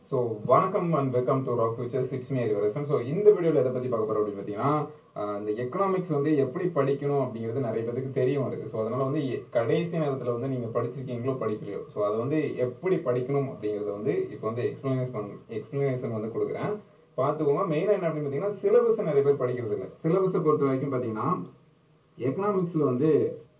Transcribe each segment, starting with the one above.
so வணக்கம் and welcome to rock futures it's me Harivarasan so இந்த வீடியோவில் எதை பற்றி பார்க்க போகிறோம் அப்படின்னு பார்த்தீங்கன்னா ஆஹ் இந்த எக்கனாமிக்ஸ் வந்து எப்படி படிக்கணும் அப்படிங்கிறது நிறைய பேருக்கு தெரியும் இருக்குது ஸோ அதனால் வந்து எ- கடைசி நேரத்தில் வந்து நீங்கள் படிச்சிருக்கீங்களோ படிக்கலையோ ஸோ அதை வந்து எப்படி படிக்கணும் அப்படிங்கிறத வந்து இப்போ வந்து எக்ஸ்பிளனேஷன் பண்ண எக்ஸ்பிளனேஷன் வந்து கொடுக்குறேன் பார்த்துக்கோங்க மெயினாக என்ன அப்படின்னு பார்த்தீங்கன்னா சிலபஸை நிறைய பேர் படிக்கிறது இல்லை சிலபஸை பொறுத்த வரைக்கும் பார்த்தீங்கன்னா எக்கனாமிக்ஸில் வந்து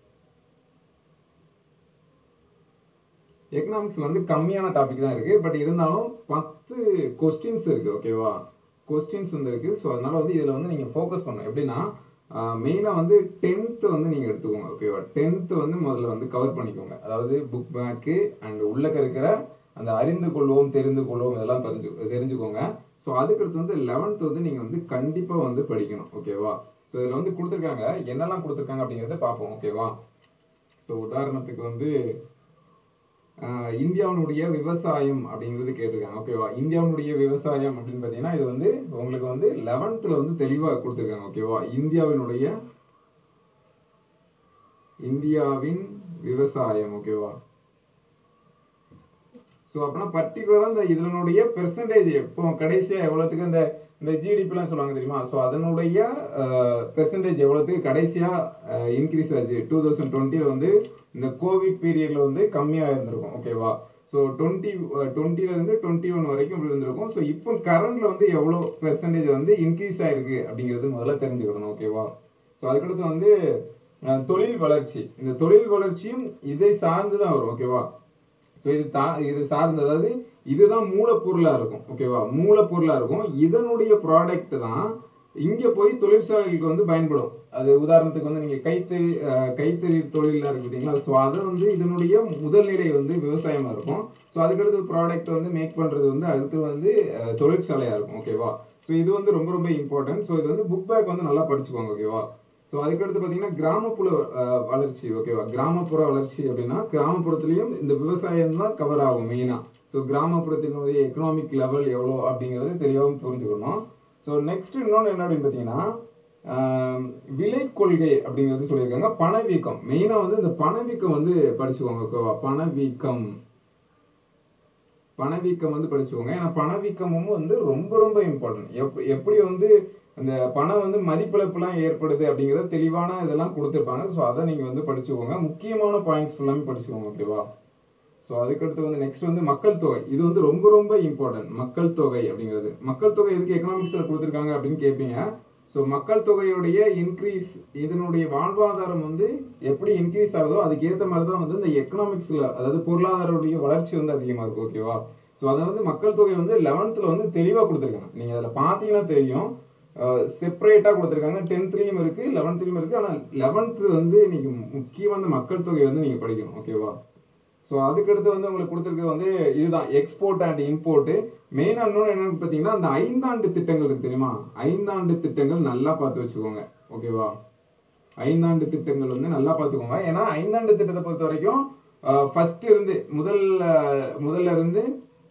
எக்கனாமிக்ஸில் வந்து கம்மியான டாபிக் தான் இருக்குது பட் இருந்தாலும் பத்து கொஸ்டின்ஸ் இருக்குது ஓகேவா கொஸ்டின்ஸ் வந்து இருக்குது ஸோ அதனால் வந்து இதில் வந்து நீங்கள் ஃபோக்கஸ் பண்ணணும் எப்படின்னா மெயினாக வந்து டென்த்து வந்து நீங்கள் எடுத்துக்கோங்க ஓகேவா டென்த்து வந்து முதல்ல வந்து கவர் பண்ணிக்கோங்க அதாவது புக் பேக்கு அண்ட் உள்ளக்க இருக்கிற அந்த அறிந்து கொள்வோம் தெரிந்து கொள்வோம் இதெல்லாம் தெரிஞ்சு தெரிஞ்சுக்கோங்க ஸோ அதுக்கடுத்து வந்து லெவன்த் வந்து நீங்கள் வந்து கண்டிப்பாக வந்து படிக்கணும் ஓகேவா ஸோ இதில் வந்து கொடுத்துருக்காங்க என்னெல்லாம் கொடுத்துருக்காங்க அப்படிங்கிறத பார்ப்போம் ஓகேவா ஸோ உதாரணத்துக்கு வந்து ஆஹ் இந்தியாவினுடைய விவசாயம் அப்படிங்கிறது கேட்டிருக்காங்க ஓகேவா இந்தியாவினுடைய விவசாயம் அப்படின்னு பார்த்தீங்கன்னா இது வந்து உங்களுக்கு வந்து லெவன்த்தில் வந்து தெளிவாக கொடுத்துருக்காங்க ஓகேவா இந்தியாவினுடைய இந்தியாவின் விவசாயம் ஓகேவா ஸோ அப்படின்னா பர்டிகுலராக இந்த இதனுடைய பெர்சன்டேஜ் இப்போ கடைசியாக எவ்வளோத்துக்கு இந்த இந்த ஜிடிபிலாம் சொல்லுவாங்க தெரியுமா ஸோ அதனுடைய பெர்சன்டேஜ் எவ்வளோத்துக்கு கடைசியாக இன்க்ரீஸ் ஆச்சு டூ தௌசண்ட் டுவெண்ட்டியில் வந்து இந்த கோவிட் பீரியடில் வந்து கம்மியாக இருந்திருக்கும் ஓகேவா ஸோ டுவெண்ட்டி டுவெண்ட்டிலேருந்து டுவெண்ட்டி ஒன் வரைக்கும் இப்படி இருந்திருக்கும் ஸோ இப்போ கரண்டில் வந்து எவ்வளோ பெர்சன்டேஜ் வந்து இன்க்ரீஸ் ஆயிருக்கு அப்படிங்கிறது முதல்ல தெரிஞ்சுக்கணும் ஓகேவா ஸோ அதுக்கடுத்து வந்து அஹ், தொழில் வளர்ச்சி இந்த தொழில் வளர்ச்சியும் இதை சார்ந்து தான் வரும் ஓகேவா ஸோ இது தா இது சார்ந்த அதாவது இதுதான் மூலப்பொருளாக இருக்கும் ஓகேவா மூலப்பொருளாக இருக்கும் இதனுடைய ப்ராடக்ட் தான் இங்கே போய் தொழிற்சாலைகளுக்கு வந்து பயன்படும் அது உதாரணத்துக்கு வந்து நீங்கள் கைத்தறி அஹ், கைத்தறி தொழிலாம் இருக்கு பார்த்தீங்களா ஸோ அதை வந்து இதனுடைய முதல் நிலை வந்து விவசாயமாக இருக்கும் ஸோ அதுக்கடுத்து ப்ராடக்ட் வந்து மேக் பண்ணுறது வந்து அடுத்து வந்து அஹ், தொழிற்சாலையாக இருக்கும் ஓகேவா ஸோ இது வந்து ரொம்ப ரொம்ப இம்பார்ட்டன்ட் ஸோ இது வந்து புக் பேக் வந்து நல்லா படிச்சுக்கோங்க ஓகேவா ஸோ அதுக்கடுத்து பார்த்தீங்கன்னா கிராமப்புற அஹ், வளர்ச்சி ஓகேவா கிராமப்புற வளர்ச்சி அப்படின்னா கிராமப்புறத்துலேயும் இந்த விவசாயம் தான் கவர் ஆகும் மெயினாக ஸோ கிராமப்புறத்தினுடைய எக்கனாமிக் லெவல் எவ்வளோ அப்படிங்கிறது தெளிவாகவும் புரிஞ்சுக்கணும் ஸோ நெக்ஸ்ட் இன்னொன்று என்ன அப்படின்னு பார்த்தீங்கன்னா ஆம், விலை கொள்கை அப்படிங்கிறது சொல்லியிருக்காங்க பணவீக்கம் மெயினாக வந்து இந்த பணவீக்கம் வந்து படிச்சுக்கோங்க ஓகேவா பணவீக்கம் பணவீக்கம் வந்து படிச்சுக்கோங்க ஏன்னா பணவீக்கமும் வந்து ரொம்ப ரொம்ப இம்பார்ட்டன்ட் எப் எப்படி வந்து அந்த பணம் வந்து மதிப்பிழப்புலாம் ஏற்படுது அப்படிங்கிறத தெளிவான இதெல்லாம் கொடுத்துருப்பாங்க ஸோ அதை நீங்கள் வந்து படிச்சுக்கோங்க முக்கியமான பாயிண்ட்ஸ் ஃபுல்லாமே படிச்சுக்கோங்க ஓகேவா ஸோ அதுக்கடுத்து வந்து நெக்ஸ்ட் வந்து மக்கள் தொகை இது வந்து ரொம்ப ரொம்ப இம்பார்ட்டன்ட் மக்கள் தொகை அப்படிங்கிறது மக்கள் தொகை எதுக்கு எக்கனாமிக்ஸில் கொடுத்துருக்காங்க அப்படின்னு கேட்பீங்க ஸோ மக்கள் தொகையுடைய இன்க்ரீஸ் இதனுடைய வாழ்வாதாரம் வந்து எப்படி இன்க்ரீஸ் ஆகுதோ அதுக்கு ஏற்ற மாதிரி தான் வந்து இந்த எக்கனாமிக்ஸில் அதாவது பொருளாதாரத்துடைய வளர்ச்சி வந்து அதிகமாக இருக்கும் ஓகேவா ஸோ அதை வந்து மக்கள் தொகை வந்து லெவன்த்தில் வந்து தெளிவாக கொடுத்துருக்காங்க நீங்கள் அதில் பார்த்தீங்கன்னா தெரியும் செப்பரேட்டாக கொடுத்துருக்காங்க டென்த்லேயும் இருக்குது லெவன்த்லேயும் இருக்குது ஆனால் லெவன்த்து வந்து இன்னைக்கு முக்கியமாக அந்த மக்கள் தொகை வந்து நீங்கள் படிக்கணும் ஓகேவா ஸோ அதுக்கடுத்து வந்து உங்களுக்கு கொடுத்துருக்கிறது வந்து இதுதான் எக்ஸ்போர்ட் அண்ட் இம்போர்ட்டு மெயினாக இன்னொன்று என்னன்னு பார்த்தீங்கன்னா அந்த ஐந்தாண்டு திட்டங்கள் இருக்கு தெரியுமா ஐந்தாண்டு திட்டங்கள் நல்லா பார்த்து வச்சுக்கோங்க ஓகேவா ஐந்தாண்டு திட்டங்கள் வந்து நல்லா பார்த்துக்கோங்க ஏன்னா ஐந்தாண்டு திட்டத்தை பொறுத்த வரைக்கும் ஃபர்ஸ்ட் இருந்து முதல் அஹ், முதல்ல இருந்து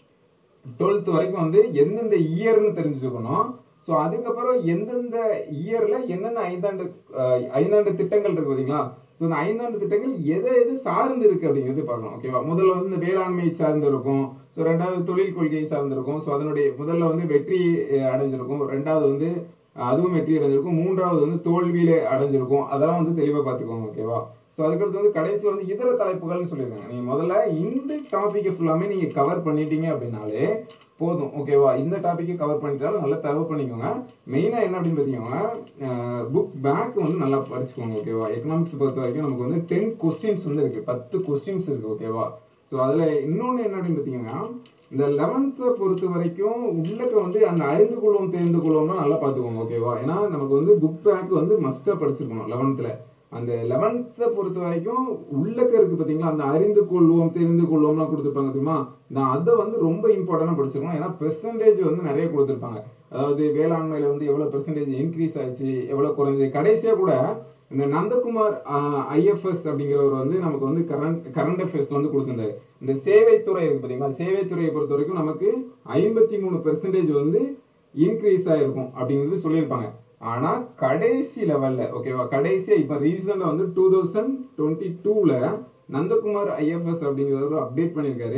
டுவெல்த் வரைக்கும் வந்து எந்தெந்த இயர்னு தெரிஞ்சுக்கணும் ஸோ அதுக்கப்புறம் எந்தெந்த இயரில் என்னென்ன ஐந்தாண்டு அஹ், ஐந்தாண்டு திட்டங்கள் இருக்கு பார்த்தீங்களா ஸோ இந்த ஐந்தாண்டு திட்டங்கள் எதை எது சார்ந்து இருக்கு அப்படிங்கிறது பார்க்கணும் ஓகேவா முதல்ல வந்து இந்த வேளாண்மை சார்ந்து இருக்கும் ஸோ ரெண்டாவது தொழில் கொள்கையை சார்ந்திருக்கும் ஸோ அதனுடைய முதல்ல வந்து வெற்றி அஹ், அடைஞ்சிருக்கும் ரெண்டாவது வந்து அஹ், அதுவும் வெற்றி அடைஞ்சிருக்கும் மூன்றாவது வந்து தோல்வியில அடைஞ்சிருக்கும் அதெல்லாம் வந்து தெளிவாக பார்த்துக்கோங்க ஓகேவா ஸோ அதுக்கடுத்து வந்து கடைசியில் வந்து இதர தலைப்புகள்னு சொல்லியிருக்காங்க நீங்கள் முதல்ல இந்த டாப்பிக்கை ஃபுல்லாமே நீங்கள் கவர் பண்ணிட்டீங்க அப்படின்னாலே போதும் ஓகேவா இந்த டாப்பிக்கை கவர் பண்ணிட்டாலும் நல்லா தரவு பண்ணிக்கோங்க மெயினாக என்ன அப்படின்னு பார்த்தீங்கன்னா புக் பேக் வந்து நல்லா படிச்சுக்கோங்க ஓகேவா எக்கனாமிக்ஸ் பொறுத்த வரைக்கும் நமக்கு வந்து டென் கொஸ்டின்ஸ் வந்து இருக்குது பத்து கொஸ்டின்ஸ் இருக்குது ஓகேவா ஸோ அதில் இன்னொன்று என்ன அப்படின்னு பார்த்தீங்கன்னா இந்த லெவன்த்தை பொறுத்த வரைக்கும் உள்ளக்க வந்து அந்த அறிந்து கொள்வோம் தெரிந்து கொள்வோம்னா நல்லா பார்த்துக்கோங்க ஓகேவா ஏன்னா நமக்கு வந்து புக் பேக் வந்து மஸ்ட்டாக படிச்சிருக்கணும் லெவன்த்தில் அந்த லெவன்த்தை பொறுத்த வரைக்கும் உள்ளக்க இருக்கு பார்த்தீங்களா அந்த அறிந்து கொள்வோம் தெரிந்து கொள்வோம்லாம் கொடுத்துருப்பாங்க தெரியுமா நான் அதை வந்து ரொம்ப இம்பார்ட்டண்டாக படிச்சிருக்கணும் ஏன்னா பெர்சன்டேஜ் வந்து நிறைய கொடுத்துருப்பாங்க அதாவது வேளாண்மையில் வந்து எவ்வளோ பெர்சன்டேஜ் இன்க்ரீஸ் ஆச்சு எவ்வளோ குறைஞ்சது கடைசியாக கூட இந்த நந்தகுமார் ஐஎஃப்எஸ் அப்படிங்கிறவர் வந்து நமக்கு வந்து கரண்ட் கரண்ட் அஃபேர்ஸ்ல வந்து கொடுத்திருந்தாரு இந்த சேவைத்துறை இருக்கு பார்த்தீங்களா சேவைத்துறையை பொறுத்த வரைக்கும் நமக்கு ஐம்பத்தி மூணு பெர்சன்டேஜ் வந்து இன்க்ரீஸ் ஆயிருக்கும் அப்படிங்கிறது சொல்லியிருப்பாங்க ஆனா கடைசி லெவல்ல ஓகேவா கடைசியா இப்ப ரீசெண்டா வந்து டூ தௌசண்ட் டுவெண்ட்டி டூல நந்தகுமார் ஐஎஃப்எஸ் அப்படிங்கிறவர் அப்டேட் பண்ணியிருக்காரு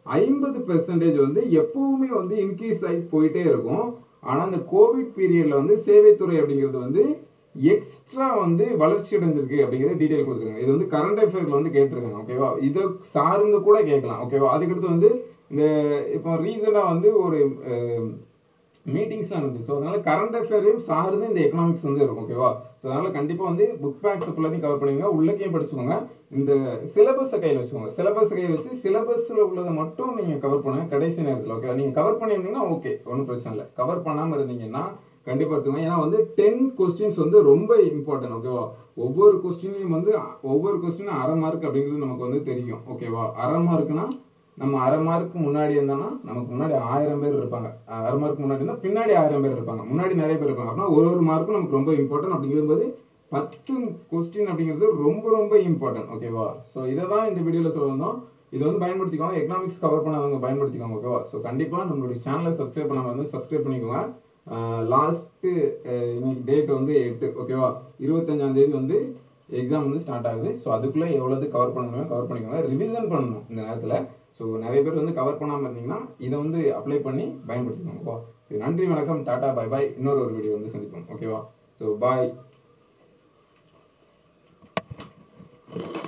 ஐம்பது பெர்சன்டேஜ் வந்து எப்பவுமே வந்து இன்க்ரீஸ் ஆகி போயிட்டே இருக்கும் ஆனால் அந்த கோவிட் பீரியடில் வந்து சேவைத்துறை அப்படிங்கிறது வந்து எக்ஸ்ட்ரா வந்து வளர்ச்சி அடைஞ்சிருக்கு அப்படிங்கிறத டீட்டெயில் கொடுத்துருக்காங்க இது வந்து கரண்ட் அஃபேர்ல வந்து கேட்டிருக்காங்க ஓகேவா இதை சார்ந்து கூட கேட்கலாம் ஓகேவா அதுக்கடுத்து வந்து இந்த இப்போ ரீசெண்டாக வந்து ஒரு மீட்டிங்ஸ்லாம் இருந்துச்சு ஸோ அதனால கரண்ட் அஃபேரையும் சார்ந்து இந்த எக்கனாமிக்ஸ் வந்து இருக்கும் ஓகேவா ஸோ அதனால கண்டிப்பாக வந்து புக் பேக்ஸ் ஃபுல்லாத்தையும் கவர் பண்ணுங்க உள்ளக்கையும் படிச்சுக்கோங்க இந்த சிலபஸை கையில் வச்சுக்கோங்க சிலபஸை கையில் வச்சு சிலபஸில் உள்ளதை மட்டும் நீங்கள் கவர் பண்ணுங்க கடைசி நேரத்தில் ஓகே நீங்கள் கவர் பண்ணியிருந்தீங்கன்னா ஓகே ஒன்றும் பிரச்சனை இல்லை கவர் பண்ணாமல் இருந்தீங்கன்னா கண்டிப்பாக எடுத்துக்கோங்க ஏன்னா வந்து டென் கொஸ்டின்ஸ் வந்து ரொம்ப இம்பார்ட்டன்ட் ஓகேவா ஒவ்வொரு கொஸ்டினையும் வந்து ஒவ்வொரு கொஸ்டினும் அரை மார்க் அப்படிங்கிறது நமக்கு வந்து தெரியும் ஓகேவா அரை மார்க்னா நம்ம அரை மார்க்கு முன்னாடி இருந்தோம்னா நமக்கு முன்னாடி ஆயிரம் பேர் இருப்பாங்க அரை மார்க் முன்னாடி இருந்தால் பின்னாடி ஆயிரம் பேர் இருப்பாங்க முன்னாடி நிறைய பேர் இருப்பாங்க அப்படின்னா ஒரு ஒரு மார்க்கும் நமக்கு ரொம்ப இம்பார்ட்டன்ட் அப்படிங்கும்போது பத்து கொஸ்டின் அப்படிங்கிறது ரொம்ப ரொம்ப இம்பார்ட்டன்ட் ஓகேவா ஸோ இதை தான் இந்த வீடியோவில் சொல்ல வந்தோம் இதை வந்து பயன்படுத்திக்கோங்க எக்கனாமிக்ஸ் கவர் பண்ணாதவங்க பயன்படுத்திக்கோங்க ஓகேவா ஸோ கண்டிப்பாக நம்மளுடைய சேனலை சப்ஸ்கிரைப் பண்ணாமல் வந்து சப்ஸ்கிரைப் பண்ணிக்கோங்க லாஸ்ட்டு இன்னைக்கு டேட் வந்து எட்டு ஓகேவா இருபத்தஞ்சாம் தேதி வந்து எக்ஸாம் வந்து ஸ்டார்ட் ஆகுது ஸோ அதுக்குள்ளே எவ்வளோது கவர் பண்ண முடியுமோ கவர் பண்ணிக்கோங்க ரிவிஷன் பண்ணணும் இந்த நேரத்தில் ஸோ நிறைய பேர் வந்து கவர் பண்ணாமல் இருந்தீங்கன்னா இதை வந்து அப்ளை பண்ணி பயன்படுத்திக்கோங்க ஓகேவா சரி நன்றி வணக்கம் டாடா பை பாய் இன்னொரு ஒரு வீடியோ வந்து சந்திப்போம் ஓகேவா ஸோ பாய்